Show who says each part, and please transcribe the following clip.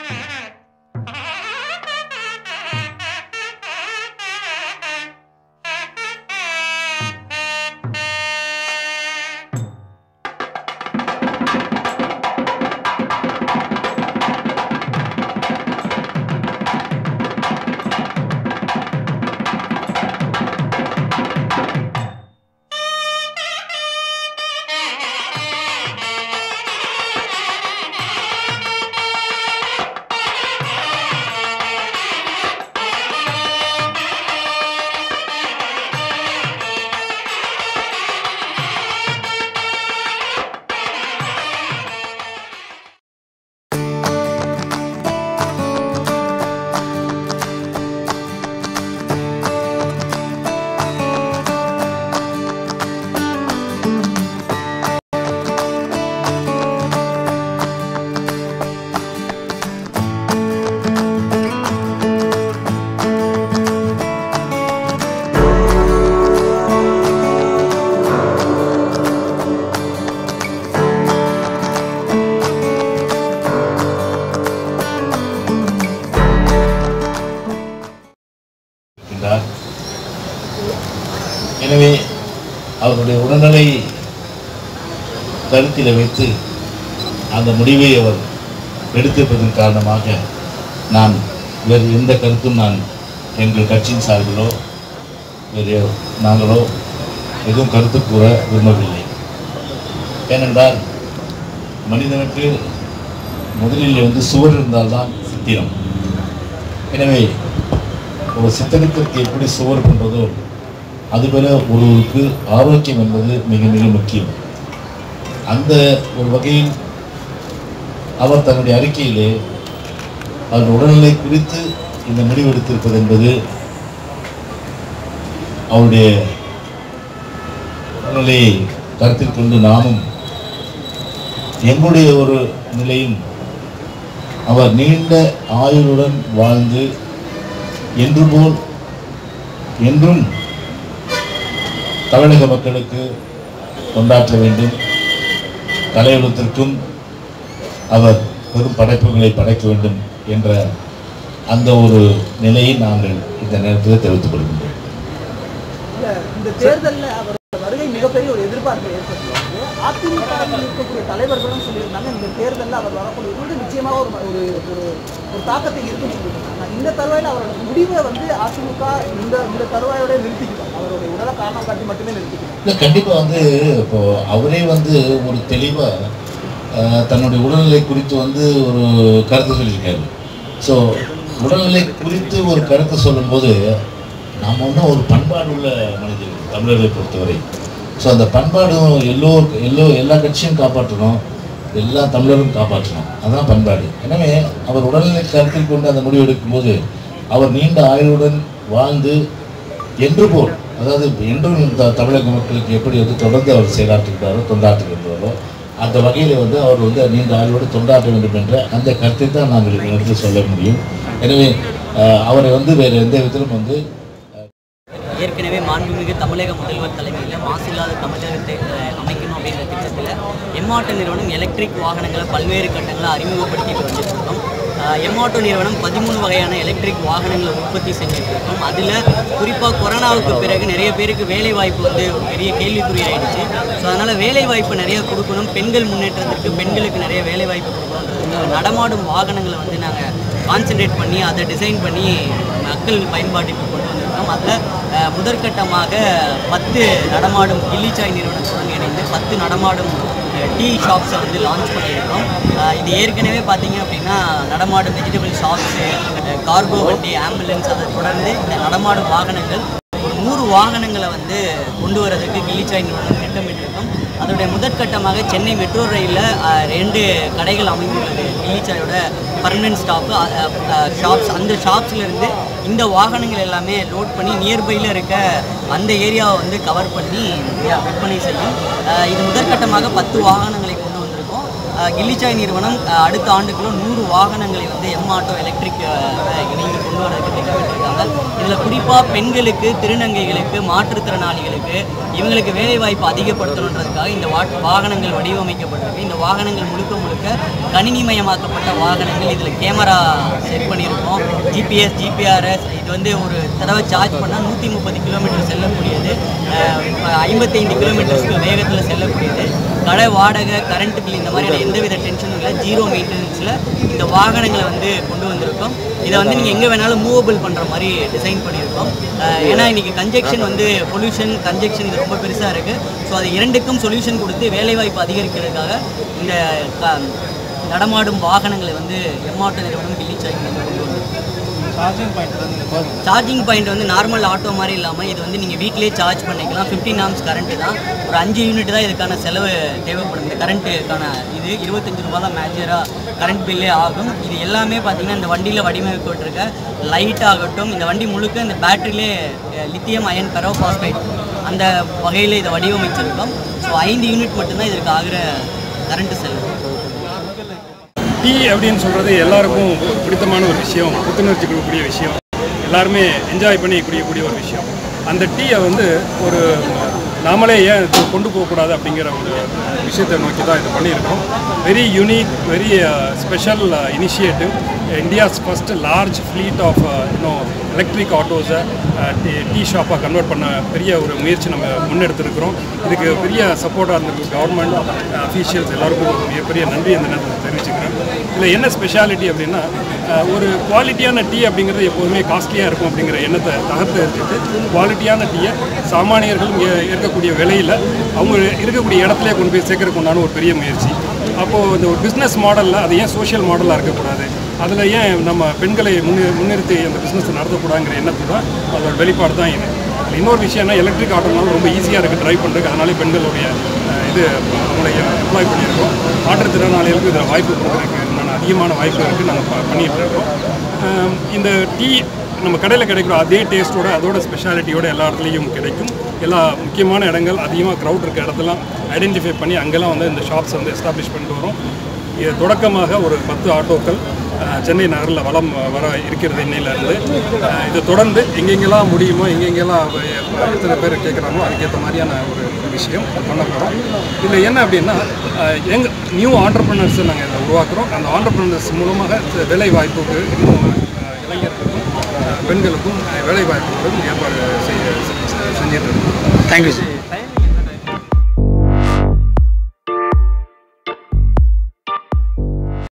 Speaker 1: இருக்கின்றார் எனவே அவருடைய உடல்நிலை கருத்தில் வைத்து அந்த முடிவை அவர் எடுத்திருப்பதன் காரணமாக நான் வேறு எந்த கருத்தும் நான் எங்கள் கட்சியின் சார்பிலோ வேறு நாங்களோ எதுவும் கருத்து கூற விரும்பவில்லை ஏனென்றால் மனிதனுக்கு முதலில் வந்து சுவர் இருந்தால்தான் சித்திரம் எனவே ஒரு சித்தரித்திற்கு எப்படி சுவர் பண்ணுறதோ அதுபோல ஒருவருக்கு ஆரோக்கியம் என்பது மிக மிக முக்கியம் அந்த ஒரு வகையில் அவர் தன்னுடைய அறிக்கையிலே அவர் உடல்நிலை குறித்து இந்த முடிவெடுத்திருப்பது என்பது அவருடைய உடல்நிலையை கருத்தில் கொண்டு நாமும் எங்களுடைய ஒரு நிலையும் அவர் நீண்ட ஆயுளுடன் வாழ்ந்து என்று போல் என்றும் தமிழக மக்களுக்கு கொண்டாற்ற வேண்டும் கலையுலகத்திற்கும் அவர் பெரும் படைப்புகளை படைக்க வேண்டும் என்ற அந்த ஒரு நிலையை நாங்கள் இந்த நேரத்தில் தெரிவித்துக் கொள்கின்றோம்
Speaker 2: இல்ல, இந்த தேர்தல்ல அவரோட வருகை மிகப்பெரிய ஒரு எதிர்பார்ப்பை ஏற்படுத்தியிருக்கு அதிமுகவில் இருக்கக்கூடிய தலைவர்களும் சொல்லியிருந்தாங்க இந்த தேர்தல்ல அவர் வரக்கூடிய வந்து நிச்சயமாக ஒரு ஒரு ஒரு ஒரு தாக்கத்தை இருக்குன்னு சொல்லியிருந்தாங்க இந்த தருவாயில் அவரோட முடிவை வந்து அதிமுக இந்த இந்த தருவாயோட நிறுத்திக்கலாம் அவருடைய உடலை காரணம் காட்டி மட்டுமே நிறுத்திக்கலாம்
Speaker 1: இல்லை கண்டிப்பாக வந்து இப்போ அவரே வந்து ஒரு தெளிவாக தன்னுடைய உடல்நிலை குறித்து வந்து ஒரு கருத்து சொல்லியிருக்காரு ஸோ உடல்நிலை குறித்து ஒரு கருத்து சொல்லும்போது நாம் வந்து ஒரு பண்பாடு உள்ள மனிதர்கள் தமிழர்களை பொறுத்தவரை ஸோ அந்த பண்பாடும் எல்லோ எல்லோ எல்லா கட்சியும் காப்பாற்றணும் எல்லா தமிழரும் காப்பாற்றணும் அதுதான் பண்பாடு எனவே அவர் உடல்நிலை கருத்தில் கொண்டு அந்த முடிவு எடுக்கும்போது அவர் நீண்ட ஆயுளுடன் வாழ்ந்து என்று போல் அதாவது என்றும் த- தமிழக மக்களுக்கு எப்படி வந்து தொடர்ந்து அவர் செயலாற்றுகிறாரோ தொண்டாற்றுகின்றாரோ அந்த வகையில் வந்து அவர் வந்து நீண்ட ஆயுளோடு தொண்டாற்ற வேண்டும் என்ற அந்த கருத்தை தான் நாங்கள் இந்த நேரத்தில் சொல்ல முடியும் எனவே அஹ், அவரை வந்து வேறு எந்த விதத்திலும் வந்து
Speaker 3: ஏற்கனவே மாண்புமிகு தமிழக முதல்வர் தலைமையில் மாசில்லாத தமிழகத்தை அஹ், அமைக்கணும் அப்படின்ற திட்டத்தில் எம்ஆட்டோ நிறுவனம் எலக்ட்ரிக் வாகனங்களை பல்வேறு கட்டங்களை அறிமுகப்படுத்திட்டு வந்துட்டுருக்கோம் எம்ஆட்டோ நிறுவனம் பதிமூணு வகையான எலக்ட்ரிக் வாகனங்களை உற்பத்தி செஞ்சுட்டு இருக்கோம் அதில் குறிப்பாக கொரோனாவுக்கு பிறகு நிறைய பேருக்கு வேலை வாய்ப்பு வந்து ஒரு பெரிய கேள்விக்குறியாயிடுச்சு ஸோ அதனால் வேலை வாய்ப்பு நிறைய கொடுக்கணும் பெண்கள் முன்னேற்றத்திற்கு பெண்களுக்கு நிறைய வேலை வாய்ப்பு கொடுக்கணுன்றதுக்கு நடமாடும் வாகனங்களை வந்து நாங்கள் கான்சென்ட்ரேட் பண்ணி அதை டிசைன் பண்ணி மக்கள் பயன்பாட்டுக்கு கொண்டு வந்திருக்கோம் அதில் அஹ், முதற்கட்டமாக பத்து நடமாடும் கிள்ளிச்சாய் நிறுவனத்துடன் இணைந்து பத்து நடமாடும் டீ ஷாப்ஸை வந்து லான்ச் பண்ணியிருக்கோம் அஹ், இது ஏற்கனவே பார்த்தீங்க அப்படின்னா நடமாடும் வெஜிடபிள் ஷாப்ஸு கார்கோ வண்டி ஆம்புலன்ஸ் அதை தொடர்ந்து இந்த நடமாடும் வாகனங்கள் ஒரு நூறு வாகனங்களை வந்து கொண்டு வரதுக்கு கிளிச்சாய் நிறுவனம் திட்டமிட்டிருக்கோம் அதோடைய முதற்கட்டமாக சென்னை மெட்ரோ ரயிலில் ரெண்டு கடைகள் அமைந்துள்ளது கிளிச்சாயோட பர்மனன்ட் ஸ்டாப்பு ஷாப்ஸ் அந்த ஷாப்ஸ்ல இருந்து இந்த வாகனங்கள் எல்லாமே லோட் பண்ணி நியர்பையில் இருக்க அந்த ஏரியாவை வந்து கவர் பண்ணி வி- விற்பனை செய்யும் அஹ் இது முதற்கட்டமாக பத்து வாகனங்களை கொண்டு வந்திருக்கோம் அஹ் கில்லிச்சாய் நிறுவனம் அஹ் அடுத்த ஆண்டுக்குள்ள நூறு வாகனங்களை வந்து எம் ஆட்டோ எலக்ட்ரிக் இணைந்து கொண்டு வரதுக்கு திட்டமிட்டிருக்காங்க இதில் குறிப்பாக பெண்களுக்கு திருநங்கைகளுக்கு மாற்றுத்திறனாளிகளுக்கு இவங்களுக்கு வேலைவாய்ப்பு அதிகப்படுத்தணுன்றதுக்காக இந்த வா வாகனங்கள் வடிவமைக்கப்பட்டிருக்கு இந்த வாகனங்கள் முழுக்க முழுக்க கணினிமயமாக்கப்பட்ட வாகனங்கள் இதில் கேமரா செட் பண்ணியிருக்கோம் ஜிபிஎஸ் ஜிபிஆர்எஸ் இது வந்து ஒரு தடவை சார்ஜ் பண்ணால் நூற்றி முப்பது கிலோமீட்டர் செல்லக்கூடியது ஐம்பத்தைந்து கிலோமீட்டர்ஸ்க்கு வேகத்தில் செல்லக்கூடியது கடை வாடகை கரண்ட் பில் இந்த மாதிரியான எந்தவித டென்ஷனும் இல்லை ஜீரோ மெயின்டெனன்ஸில் இந்த வாகனங்களை வந்து கொண்டு வந்திருக்கோம் இதை வந்து நீங்கள் எங்கே வேணாலும் மூவபிள் பண்ணுற மாதிரி டிசைன் பண்ணியிருக்கோம் அஹ் ஏன்னா இன்றைக்கி கன்ஜெக்ஷன் வந்து பொல்யூஷன் கன்ஜெக்ஷன் இது ரொம்ப பெருசாக இருக்குது ஸோ அது இரண்டுக்கும் சொல்யூஷன் கொடுத்து வேலைவாய்ப்பு அதிகரிக்கிறதுக்காக இந்த க- நடமாடும் வாகனங்களை வந்து எம்ஆர்டி நிறுவனம் கில்லி சாய்க்கு வந்து கொண்டு வந்து சார்ஜிங் பாயிண்ட் வந்து நார்மல் ஆட்டோ மாதிரி இல்லாமல் இது வந்து நீங்கள் வீட்டிலேயே சார்ஜ் பண்ணிக்கலாம் 15 ஆம்ஸ் கரண்ட்டு தான் ஒரு அஞ்சு யூனிட் தான் இதுக்கான செலவு தேவைப்படும் இந்த கரண்ட்டுக்கான இது இருபத்தஞ்சு ரூபா தான் மேஜராக கரண்ட் பில்லே ஆகும் இது எல்லாமே பார்த்தீங்கன்னா இந்த வண்டியில் வடிவமைக்கப்பட்டிருக்க லைட் ஆகட்டும் இந்த வண்டி முழுக்க இந்த பேட்டரியிலே லித்தியம் அயன் பெரோபாஸ்பேட் அந்த வகையில் இதை வடிவமைச்சிருக்கோம் ஸோ ஐந்து யூனிட் மட்டும்தான் இதற்கு ஆகிற கரண்ட் செலவு
Speaker 4: டீ அப்படின்னு சொல்கிறது எல்லாருக்கும் பிடித்தமான ஒரு விஷயம் புத்துணர்ச்சி கொடுக்கக்கூடிய விஷயம் எல்லாருமே என்ஜாய் பண்ணி குடிக்கக்கூடிய ஒரு விஷயம் அந்த டீயை வந்து ஒரு நாமளே ஏன் இது கொண்டு போகக்கூடாது அப்படிங்கிற ஒரு விஷயத்தை நோக்கி தான் இது பண்ணியிருக்கோம் very unique very special initiative India's first large fleet of இன்னும் எலக்ட்ரிக் ஆட்டோஸை டீ ஷாப்பாக கன்வெர்ட் பண்ண பெரிய ஒரு முயற்சி நம்ம முன்னெடுத்திருக்கிறோம் இதுக்கு பெரிய சப்போர்ட்டாக இருந்திருக்கு கவர்மெண்ட் அஃபீஷியல்ஸ் எல்லாருக்கும் ஒரு மிகப்பெரிய நன்றி அந்த நேரத்தில் தெரிவிச்சுக்கிறேன் இதில் என்ன ஸ்பெஷாலிட்டி அப்படின்னா அஹ், ஒரு குவாலிட்டியான டீ அப்படிங்கிறது எப்போதுமே காஸ்ட்லியாக இருக்கும் அப்படிங்கிற எண்ணத்தை தகர்த்து எடுத்துட்டு குவாலிட்டியான டீயை சாமானியர்கள் இங்கே இருக்கக்கூடிய விலையில் அவங்க இருக்கக்கூடிய இடத்துல கொண்டு போய் சேர்க்கறதுக்கு உண்டான ஒரு பெரிய முயற்சி அப்போது இந்த ஒரு பிஸ்னஸ் மாடலில் அது ஏன் சோஷியல் மாடலாக இருக்கக்கூடாது அதில் ஏன் நம்ம பெண்களை முன்னே முன்னிறுத்தி அந்த பிஸ்னஸ் நடத்தக்கூடாதுங்கிற எண்ணத்து தான் அதோட வெளிப்பாடு தான் இது இதுல இன்னொரு விஷயம்னா எலக்ட்ரிக் ஆட்டோனாலும் ரொம்ப ஈஸியாக இருக்குது ட்ரைவ் பண்ணுறதுக்கு அதனாலே பெண்களுடைய அஹ், இது அவங்களை எம்ப்ளாய் பண்ணியிருக்கோம் மாற்றுத்திறனாளிகளுக்கு இதில் வாய்ப்பு கொடுக்குறதுக்கு இன்னும் அதிகமான வாய்ப்பு இருக்குது நாங்கள் பண்ணிகிட்டு இருக்கோம் அஹ், இந்த டீ நம்ம கடையில் கிடைக்கிற அதே டேஸ்ட்டோட அதோட ஸ்பெஷாலிட்டியோட எல்லா இடத்துலையும் கிடைக்கும் எல்லா முக்கியமான இடங்கள் அதிகமாக க்ரௌட் இருக்க இடத்தெல்லாம் ஐடென்டிஃபை பண்ணி அங்கெல்லாம் வந்து இந்த ஷாப்ஸ் வந்து எஸ்டாப்ளிஷ் பண்ணிட்டு வரோம் இது தொடக்கமாக ஒரு பத்து ஆட்டோக்கள் அஹ், சென்னை நகரில் வளம் வர இருக்கிறது இன்னையிலேருந்து இதை தொடர்ந்து எங்கெங்கெல்லாம் முடியுமோ எங்கெங்கெல்லாம் வ- எத்தனை பேர் கேட்குறாங்களோ அதுக்கேற்ற மாதிரியான ஒரு விஷயம் பண்ண போகிறோம் இதில் என்ன அப்படின்னா எங் நியூ ஆண்டர்பிரினர்ஸை நாங்கள் இதில் உருவாக்குறோம் அந்த ஆண்டர்பிரினர்ஸ் மூலமாக வேலை வாய்ப்புக்கு இன்னும் அஹ், இளைஞர்களுக்கும் அஹ், பெண்களுக்கும் வேலை வாய்ப்புகளும் ஏற்பாடு செய்ய செஞ்சிட்டு இருக்கோம்
Speaker 5: தேங்க்யூ சார்